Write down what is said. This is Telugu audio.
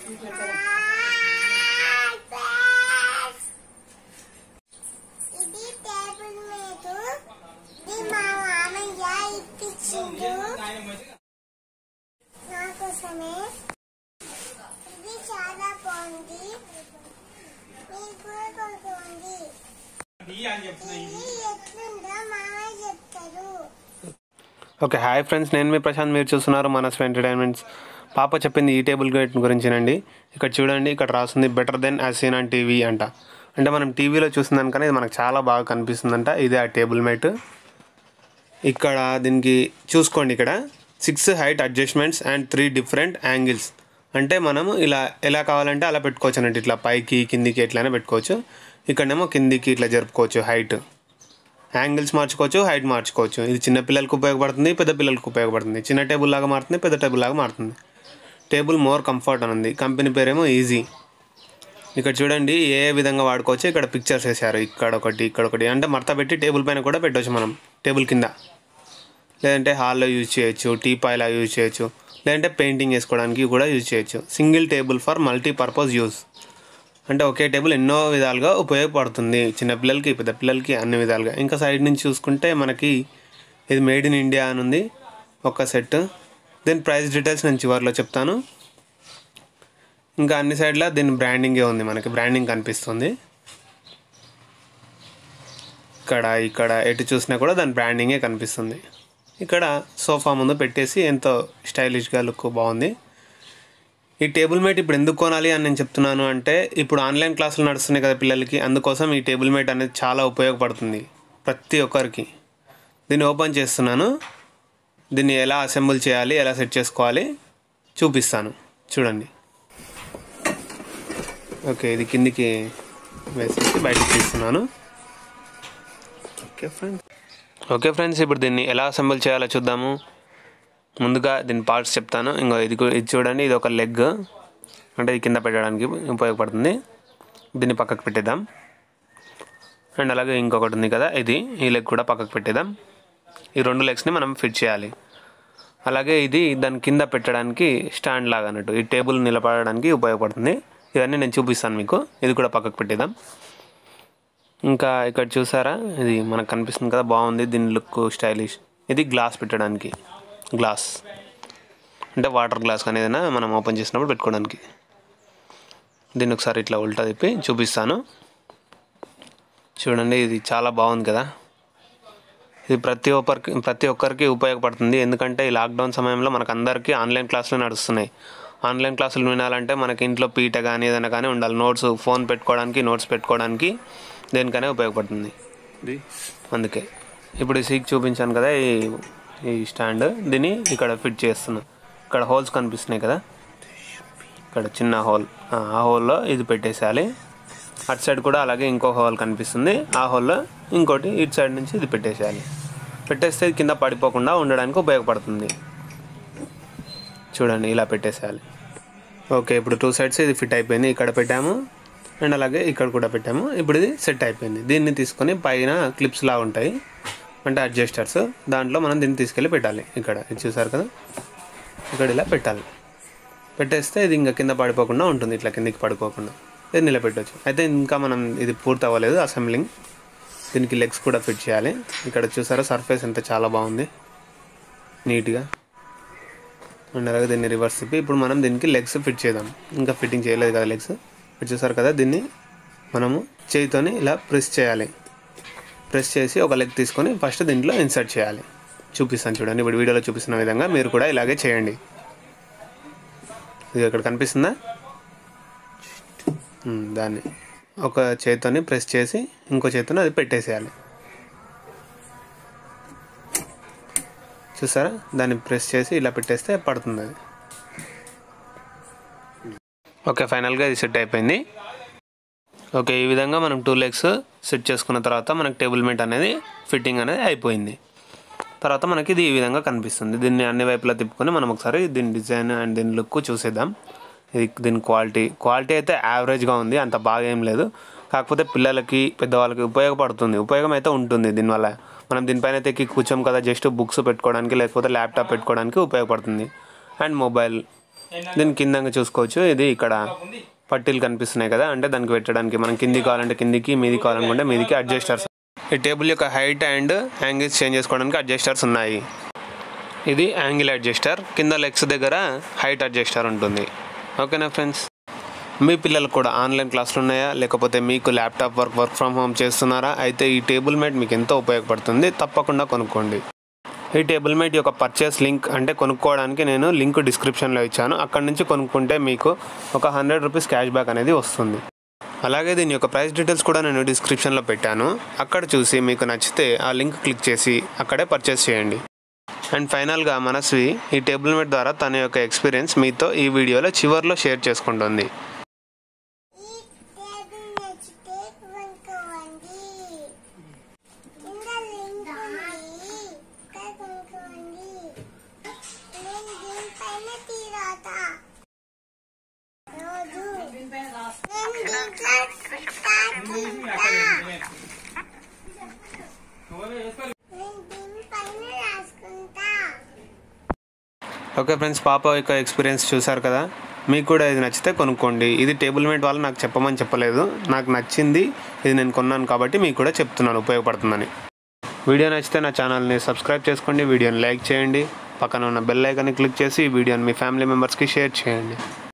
ఇది టేబుల్ మీద ఇది మా మామయ్య ఇప్పించిండు నా కోసమే ఇది చాలా బాగుంది మీకు కూడా కొనుక్కోండి ఇది ఎట్లుందో మామయ్య చెప్తారు ఓకే హాయ్ ఫ్రెండ్స్ నేను మీ ప్రశాంత్ మీరు చూస్తున్నారు మనస్ ఎంటర్టైన్మెంట్స్ పాప చెప్పింది ఈ టేబుల్ గేట్ గురించినండి ఇక్కడ చూడండి ఇక్కడ రాస్తుంది better than as seen on TV అంట అంటే మనం టీవీలో చూసిన దానికన్నా ఇది మనకు చాలా బాగా కనిపిస్తుందంట ఇదే ఆ టేబుల్ మేట్ ఇక్కడ దీనికి చూసుకోండి ఇక్కడ six height adjustments and three different angles అంటే మనము ఇలా ఎలా కావాలంటే అలా పెట్టుకోవచ్చు అన్నట్టు ఇట్లా పైకి కిందికి ఎట్లయినా పెట్టుకోవచ్చు ఇక్కడనేమో కిందికి ఇట్లా జరుపుకోవచ్చు హైట్ యాంగిల్స్ మార్చుకోవచ్చు హైట్ మార్చుకోవచ్చు ఇది చిన్న పిల్లలకు ఉపయోగపడుతుంది పెద్ద పిల్లలకు ఉపయోగపడుతుంది చిన్న టేబుల్ లాగా మారుతుంది పెద్ద టేబుల్ లాగా మారుతుంది టేబుల్ మోర్ కంఫర్ట్ అని ఉంది కంపెనీ పేరేమో ఈజీ ఇక్కడ చూడండి ఏ ఏ విధంగా వాడుకోవచ్చు ఇక్కడ పిక్చర్స్ వేశారు ఇక్కడ ఒకటి ఇక్కడ ఒకటి అంటే మడత పెట్టి టేబుల్ పైన కూడా పెట్టవచ్చు మనం టేబుల్ కింద లేదంటే హాల్లో యూజ్ చేయొచ్చు టీ పాయ్లా యూజ్ చేయొచ్చు లేదంటే పెయింటింగ్ వేసుకోవడానికి కూడా యూజ్ చేయొచ్చు single table for multipurpose use అంటే ఒకే టేబుల్ ఎన్నో విధాలుగా ఉపయోగపడుతుంది చిన్నపిల్లలకి పెద్ద పిల్లలకి అన్ని విధాలుగా ఇంకా సైడ్ నుంచి చూసుకుంటే మనకి ఇది మేడ్ ఇన్ ఇండియా అని ఉంది ఒక సెట్ దీని ప్రైస్ డీటెయిల్స్ నేను చివరిలో చెప్తాను ఇంకా అన్ని సైడ్లో దీని బ్రాండింగే ఉంది మనకి బ్రాండింగ్ కనిపిస్తుంది ఇక్కడ ఇక్కడ ఎటు చూసినా కూడా దాని బ్రాండింగే కనిపిస్తుంది ఇక్కడ సోఫా ముందు పెట్టేసి ఎంతో స్టైలిష్గా లుక్ బాగుంది ఈ టేబుల్ మేట్ ఇప్పుడు ఎందుకు కొనాలి అని నేను చెప్తున్నాను అంటే ఇప్పుడు ఆన్లైన్ క్లాసులు నడుస్తున్నాయి కదా పిల్లలకి అందుకోసం ఈ టేబుల్ మేట్ అనేది చాలా ఉపయోగపడుతుంది ప్రతి ఒక్కరికి దీన్ని ఓపెన్ చేస్తున్నాను దీన్ని ఎలా అసెంబుల్ చేయాలి ఎలా సెట్ చేసుకోవాలి చూపిస్తాను చూడండి ఓకే ఇది కిందికి వేసేసి బయటకు తీస్తున్నాను ఓకే ఫ్రెండ్స్ ఓకే ఫ్రెండ్స్ ఇప్పుడు దీన్ని ఎలా అసెంబుల్ చేయాలో చూద్దాము ముందుగా దీని పార్ట్స్ చెప్తాను ఇంకో ఇది కూ- ఇది చూడండి ఇది ఒక లెగ్ అంటే ఇది కింద పెట్టడానికి ఉపయోగపడుతుంది దీన్ని పక్కకు పెట్టేద్దాం అండ్ అలాగే ఇంకొకటి ఉంది కదా ఇది ఈ లెగ్ కూడా పక్కకు పెట్టేద్దాం ఈ రెండు లెగ్స్ని మనం ఫిట్ చేయాలి అలాగే ఇది దాని కింద పెట్టడానికి స్టాండ్ లాగా అన్నట్టు ఈ టేబుల్ నిలబడడానికి ఉపయోగపడుతుంది ఇవన్నీ నేను చూపిస్తాను మీకు ఇది కూడా పక్కకు పెట్టేద్దాం ఇంకా ఇక్కడ చూసారా ఇది మనకు కనిపిస్తుంది కదా బాగుంది దీని లుక్ స్టైలిష్ ఇది గ్లాస్ పెట్టడానికి గ్లాస్ అంటే వాటర్ గ్లాస్ కానీ ఏదైనా మనం ఓపెన్ చేసినప్పుడు పెట్టుకోవడానికి దీన్ని ఒకసారి ఇట్లా ఉల్టా తిప్పి చూపిస్తాను చూడండి ఇది చాలా బాగుంది కదా ఇది ప్రతి ఒక్కరికి ప్రతి ఒక్కరికి ఉపయోగపడుతుంది ఎందుకంటే ఈ లాక్డౌన్ సమయంలో మనకు అందరికీ ఆన్లైన్ క్లాసులు నడుస్తున్నాయి ఆన్లైన్ క్లాసులు వినాలంటే మనకి ఇంట్లో పీట కానీ ఏదైనా కానీ ఉండాలి నోట్స్ ఫోన్ పెట్టుకోవడానికి నోట్స్ పెట్టుకోవడానికి దేనికైనా ఉపయోగపడుతుంది అందుకే ఇప్పుడు ఈ సీక్ చూపించాను కదా ఈ ఈ స్టాండ్ దీన్ని ఇక్కడ ఫిట్ చేస్తున్నా ఇక్కడ హోల్స్ కనిపిస్తున్నాయి కదా ఇక్కడ చిన్న హోల్ ఆ ఆ హోల్లో ఇది పెట్టేసేయాలి అటు సైడ్ కూడా అలాగే ఇంకో హోల్ కనిపిస్తుంది ఆ హోల్లో ఇంకోటి ఇటు సైడ్ నుంచి ఇది పెట్టేసేయాలి పెట్టేస్తే ఇది కింద పడిపోకుండా ఉండడానికి ఉపయోగపడుతుంది చూడండి ఇలా పెట్టేసేయాలి ఓకే ఇప్పుడు టూ సైడ్స్ ఇది ఫిట్ అయిపోయింది ఇక్కడ పెట్టాము అండ్ అలాగే ఇక్కడ కూడా పెట్టాము ఇప్పుడు ఇది సెట్ అయిపోయింది దీన్ని తీసుకొని పైన క్లిప్స్ లా ఉంటాయి అంటే అడ్జస్టర్స్ దాంట్లో మనం దీన్ని తీసుకెళ్ళి పెట్టాలి ఇక్కడ ఇది చూసారు కదా ఇక్కడ ఇలా పెట్టాలి పెట్టేస్తే ఇది ఇంకా కింద పడిపోకుండా ఉంటుంది ఇట్లా కిందికి పడిపోకుండా ఇది నిలబెట్టవచ్చు అయితే ఇంకా మనం ఇది పూర్తి అవ్వలేదు అసెంబ్లింగ్ దీనికి లెగ్స్ కూడా ఫిట్ చేయాలి ఇక్కడ చూసారా సర్ఫేస్ ఎంత చాలా బాగుంది నీట్గా అండ్ అలాగే దీన్ని రివర్స్ తిప్పి ఇప్పుడు మనం దీనికి లెగ్స్ ఫిట్ చేద్దాం ఇంకా ఫిట్టింగ్ చేయలేదు కదా లెగ్స్ ఫిట్ చూసారు కదా దీన్ని మనము చేయితోని ఇలా ప్రెస్ చేయాలి ప్రెస్ చేసి ఒక లెగ్ తీసుకొని ఫస్ట్ దీంట్లో ఇన్సర్ట్ చేయాలి చూపిస్తాను చూడండి ఇప్పుడు వీడియోలో చూపిస్తున్న విధంగా మీరు కూడా ఇలాగే చేయండి ఇది ఇక్కడ కనిపిస్తుందా ఉమ్, దాన్ని ఒక చేతితోని ప్రెస్ చేసి ఇంకో చేతితో అది పెట్టేసేయాలి చూసారా దాన్ని ప్రెస్ చేసి ఇలా పెట్టేస్తే పడుతుంది అది ఓకే ఫైనల్గా ఇది సెట్ అయిపోయింది ఓకే ఈ విధంగా మనం టూ లెగ్స్ సెట్ చేసుకున్న తర్వాత మనకి టేబుల్ మేట్ అనేది ఫిట్టింగ్ అనేది అయిపోయింది తర్వాత మనకి ఇది ఈ విధంగా కనిపిస్తుంది దీన్ని అన్ని వైపులా తిప్పుకొని మనం ఒకసారి దీని డిజైన్ అండ్ దీని లుక్ చూసేద్దాం ఇది దీని క్వాలిటీ క్వాలిటీ అయితే యావరేజ్గా ఉంది అంత బాగా ఏం లేదు కాకపోతే పిల్లలకి పెద్దవాళ్ళకి ఉపయోగపడుతుంది ఉపయోగం అయితే ఉంటుంది దీనివల్ల మనం దీనిపైన అయితే ఎక్కి కూర్చోం కదా జస్ట్ బుక్స్ పెట్టుకోవడానికి లేకపోతే ల్యాప్టాప్ పెట్టుకోవడానికి ఉపయోగపడుతుంది అండ్ మొబైల్ దీని కిందంగా చూసుకోవచ్చు ఇది ఇక్కడ పట్టీలు కనిపిస్తున్నాయి కదా అంటే దానికి పెట్టడానికి మనం కింది కావాలంటే కిందికి మీది కావాలనుకుంటే మీదికి అడ్జస్టర్స్ ఈ టేబుల్ యొక్క హైట్ అండ్ యాంగిల్స్ చేంజ్ చేసుకోవడానికి అడ్జస్టర్స్ ఉన్నాయి ఇది యాంగిల్ అడ్జస్టర్ కింద లెగ్స్ దగ్గర హైట్ అడ్జస్టర్ ఉంటుంది ఓకేనా ఫ్రెండ్స్ మీ పిల్లలకు కూడా ఆన్లైన్ క్లాసులు ఉన్నాయా లేకపోతే మీకు laptop work work from home చేస్తున్నారా అయితే ఈ టేబుల్ మేట్ మీకు ఎంతో ఉపయోగపడుతుంది తప్పకుండా కొనుక్కోండి ఈ టేబుల్ మేట్ యొక్క పర్చేస్ లింక్ అంటే కొనుక్కోవడానికి నేను లింక్ డిస్క్రిప్షన్లో ఇచ్చాను అక్కడ నుంచి కొనుక్కుంటే మీకు ఒక హండ్రెడ్ రూపీస్ క్యాష్ బ్యాక్ అనేది వస్తుంది అలాగే దీని యొక్క ప్రైస్ డీటెయిల్స్ కూడా నేను డిస్క్రిప్షన్లో పెట్టాను అక్కడ చూసి మీకు నచ్చితే ఆ లింక్ క్లిక్ చేసి అక్కడే పర్చేస్ చేయండి అండ్ ఫైనల్గా మనస్వి ఈ టేబుల్ మేట్ ద్వారా తన యొక్క ఎక్స్పీరియన్స్ మీతో ఈ వీడియోలో చివర్లో షేర్ చేసుకుంటుంది ఈ టేబుల్ నచ్చితే కొనుక్కోండి కింద లింక్ ఉంది ఇక్కడ కొనుక్కోండి నేను దీనిపైన తీరాతా రోజు నేను దీంట్లో తాకింటా నేను దీనిపైన రాసుకుంటా ఓకే ఫ్రెండ్స్ పాప యొక్క ఎక్స్పీరియన్స్ చూసారు కదా మీకు కూడా ఇది నచ్చితే కొనుక్కోండి ఇది టేబుల్ మేట్ వాళ్ళు నాకు చెప్పమని చెప్పలేదు నాకు నచ్చింది ఇది నేను కొన్నాను కాబట్టి మీకు కూడా చెప్తున్నాను ఉపయోగపడుతుందని వీడియో నచ్చితే నా ఛానల్ని సబ్స్క్రైబ్ చేసుకోండి వీడియోని లైక్ చేయండి పక్కన ఉన్న బెల్ ఐకాన్ని క్లిక్ చేసి ఈ వీడియోని మీ ఫ్యామిలీ మెంబర్స్కి షేర్ చేయండి